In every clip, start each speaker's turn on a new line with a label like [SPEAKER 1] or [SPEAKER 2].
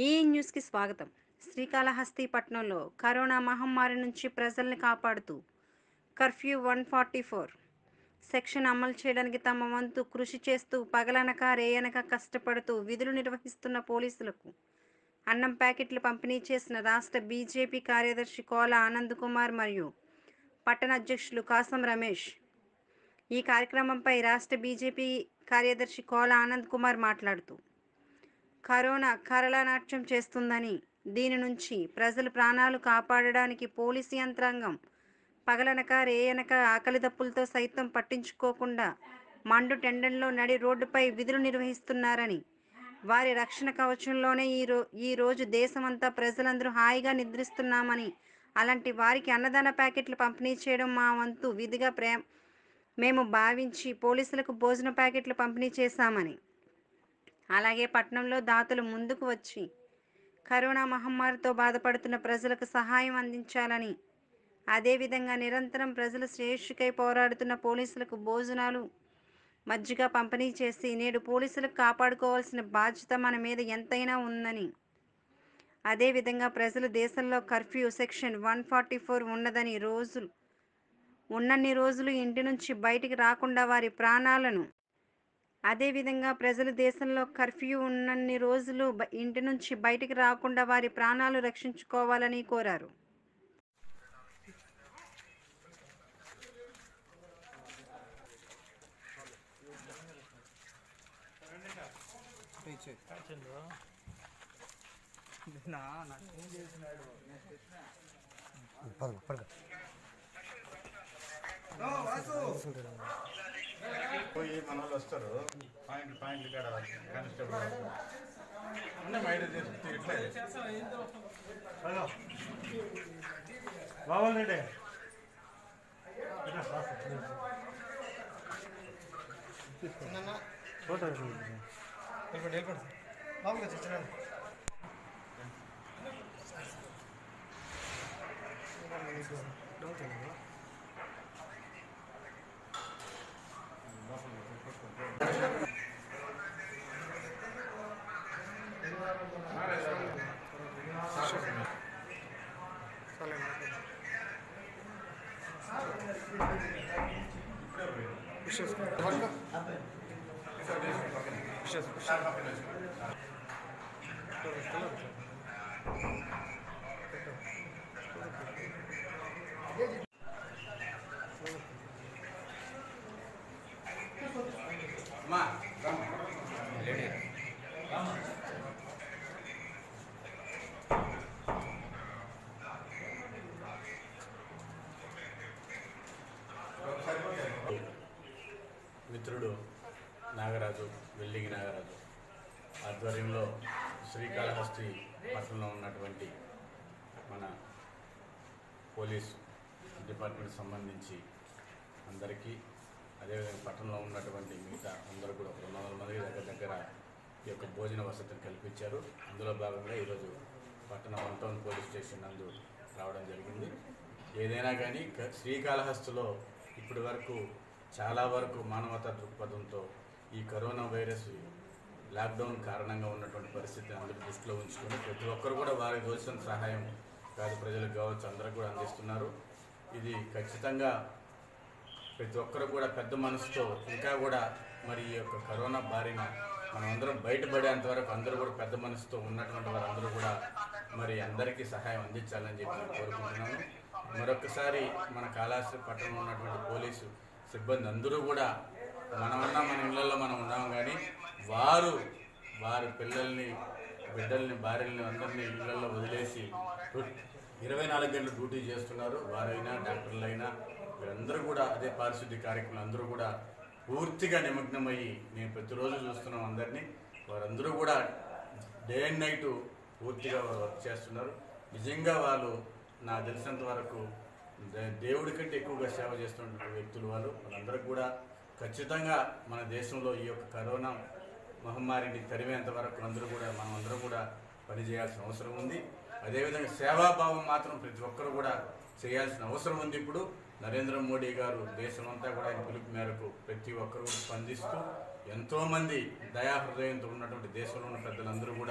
[SPEAKER 1] ఈ న్యూస్కి స్వాగతం శ్రీకాళహస్తి పట్టణంలో కరోనా మహమ్మారి నుంచి ప్రజల్ని కాపాడుతూ curfew one forty four section అమలు చేయడానికి తమ వంతు కృషి చేస్తూ పగలనక రేయనక కష్టపడుతూ విధులు నిర్వహిస్తున్న పోలీసులకు అన్నం ప్యాకెట్లు పంపిణీ చేసిన రాష్ట్ర బీజేపీ కార్యదర్శి కోల ఆనంద్ కుమార్ మరియు పట్టణ అధ్యక్షులు కాసం రమేష్ ఈ కార్యక్రమంపై రాష్ట్ర బీజేపీ కార్యదర్శి కోల ఆనంద్ కుమార్ మాట్లాడుతూ కరోనా కరళనాట్యం చేస్తుందని దీని నుంచి ప్రజల ప్రాణాలు కాపాడడానికి పోలీసు యంత్రాంగం పగలనక రేయనక ఆకలి దప్పులతో సైతం పట్టించుకోకుండా మండు టెండన్లో నడి రోడ్డుపై విధులు నిర్వహిస్తున్నారని వారి రక్షణ కవచంలోనే ఈ రో ఈ రోజు దేశమంతా ప్రజలందరూ హాయిగా నిద్రిస్తున్నామని అలాంటి వారికి అన్నదాన ప్యాకెట్లు పంపిణీ చేయడం మా వంతు విధిగా ప్రే మేము భావించి పోలీసులకు భోజన ప్యాకెట్లు పంపిణీ చేశామని అలాగే పట్టణంలో దాతలు ముందుకు వచ్చి కరోనా మహమ్మారితో బాధపడుతున్న ప్రజలకు సహాయం అందించాలని అదేవిధంగా నిరంతరం ప్రజల శ్రేయస్సుకై పోరాడుతున్న పోలీసులకు భోజనాలు మజ్జిగ పంపిణీ చేసి నేడు పోలీసులకు కాపాడుకోవాల్సిన బాధ్యత మన మీద ఎంతైనా ఉందని అదేవిధంగా ప్రజలు దేశంలో curfew section one forty four ఉన్నదని రోజులు ఉన్నన్ని రోజులు ఇంటి నుంచి బయటికి రాకుండా వారి ప్రాణాలను అదేవిధంగా ప్రజలు దేశంలో కర్ఫ్యూ ఉన్నన్ని రోజులు బ- ఇంటి నుంచి బయటికి రాకుండా వారి ప్రాణాలు రక్షించుకోవాలని కోరారు
[SPEAKER 2] పడుకో పడుకో
[SPEAKER 3] పోయి మన వాళ్ళు వస్తారు పాయింట్ పాయింట్ కాడ కానిస్టేబుల్ అన్నీ మైండ్ చేసి ఇట్లే బావాలండి ఫోటో
[SPEAKER 2] మామూలుగా చిన్న
[SPEAKER 3] అమ్మా మిత్రుడు నాగరాజు వెల్లింగి నాగరాజు ఆధ్వర్యంలో శ్రీకాళహస్తి పట్టణంలో ఉన్నటువంటి మన పోలీస్ డిపార్ట్మెంట్ సంబంధించి అందరికీ అదేవిధంగా పట్టణంలో ఉన్నటువంటి మిగతా అందరూ కూడా ఒక రెండు వందల మంది దగ్గర దగ్గర ఈ యొక్క భోజన వసతిని కల్పించారు అందులో భాగంగా ఈరోజు పట్టణ వన్ టౌన్ పోలీస్ స్టేషన్ నందు రావడం జరిగింది ఏదైనా కానీ క- శ్రీకాళహస్తిలో ఇప్పటి వరకు చాలా వరకు మానవతా దృక్పథంతో ఈ కరోనా వైరస్ లాక్డౌన్ కారణంగా ఉన్నటువంటి పరిస్థితిని అందరూ దృష్టిలో ఉంచుకొని ప్రతి ఒక్కరు కూడా వారికి తోచిన సహాయం పేద ప్రజలకు కావచ్చు అందరూ కూడా అందిస్తున్నారు ఇది ఖచ్చితంగా ప్రతి ఒక్కరు కూడా పెద్ద మనసుతో ఇంకా కూడా మరి ఈ యొక్క కరోనా బారిన మనం అందరం బయటపడేంత వరకు అందరూ కూడా పెద్ద మనసుతో ఉన్నటువంటి వారందరూ కూడా మరి అందరికీ సహాయం అందించాలని చెప్పి నేను కోరుకుంటున్నాను మరొకసారి మన కాళాశ్రీ పట్టణంలో ఉన్నటువంటి పోలీసు సిబ్బంది అందరూ కూడా మనమన్నా మన ఇళ్లలో మనం ఉన్నాం కానీ వారు వారి పిల్లల్ని బిడ్డల్ని భార్యల్ని అందరినీ ఇళ్లలో వదిలేసి ఇరవై నాలుగు గంటలు డ్యూటీ చేస్తున్నారు వారైనా డాక్టర్లైనా వీరందరూ కూడా అదే పారిశుద్ధ్య కార్యక్రమాలు అందరూ కూడా పూర్తిగా నిమగ్నమయ్యి మేము ప్రతిరోజు చూస్తున్నాం అందరినీ వారందరూ కూడా డే అండ్ నైట్ పూర్తిగా వర్క్ చేస్తున్నారు నిజంగా వాళ్ళు నాకు తెలిసినంత వరకు దే- దేవుడి కంటే ఎక్కువగా సేవ చేస్తున్న వ్యక్తులు వాళ్ళు వాళ్ళందరికీ కూడా ఖచ్చితంగా మన దేశంలో ఈ యొక్క కరోనా మహమ్మారిని తరిమేంత వరకు అందరూ కూడా మనం అందరం కూడా పనిచేయాల్సిన అవసరం ఉంది అదేవిధంగా సేవాభావం మాత్రం ప్రతి ఒక్కరు కూడా చేయాల్సిన అవసరం ఉంది ఇప్పుడు నరేంద్ర మోడీ గారు దేశమంతా కూడా ఆయన పిలుపు మేరకు ప్రతి ఒక్కరు కూడా స్పందిస్తూ ఎంతోమంది దయాహృదయంతో ఉన్నటువంటి దేశంలో ఉన్న పెద్దలందరూ కూడా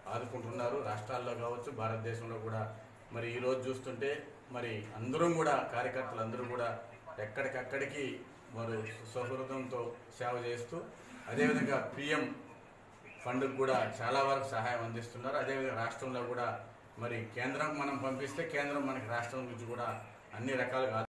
[SPEAKER 3] ఆదుకుంటున్నారు రాష్ట్రాల్లో కావచ్చు భారతదేశంలో కూడా మరి ఈరోజు చూస్తుంటే మరి అందరం కూడా కార్యకర్తలు అందరూ కూడా ఎక్కడికక్కడికి వారు సౌహృదంతో సేవ చేస్తూ అదేవిధంగా పిఎం ఫండ్కి కూడా చాలా వరకు సహాయం అందిస్తున్నారు అదేవిధంగా రాష్ట్రంలో కూడా మరి కేంద్రం మనం పంపిస్తే కేంద్రం మనకి రాష్ట్రం నుంచి కూడా అన్ని రకాలుగా